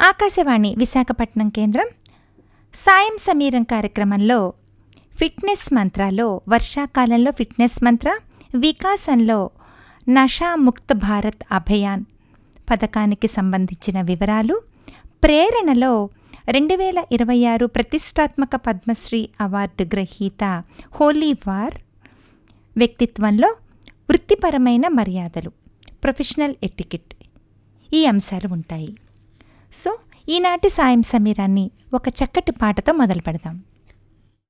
ఆకాశవాణి విశాఖపట్నం కేంద్రం సాయం సమీరం కార్యక్రమంలో ఫిట్నెస్ మంత్రాలో వర్షాకాలంలో ఫిట్నెస్ మంత్ర వికాసంలో నషా ముక్త భారత్ అభియాన్ పథకానికి సంబంధించిన వివరాలు ప్రేరణలో రెండు వేల ఇరవై ఆరు ప్రతిష్టాత్మక పద్మశ్రీ అవార్డు గ్రహీత హోలీవార్ వ్యక్తిత్వంలో వృత్తిపరమైన మర్యాదలు ప్రొఫెషనల్ ఎటికెట్ ఈ అంశాలు ఉంటాయి సో ఈనాటి సాయం సమీరాన్ని ఒక చక్కటి పాటతో మొదలు పెడదాం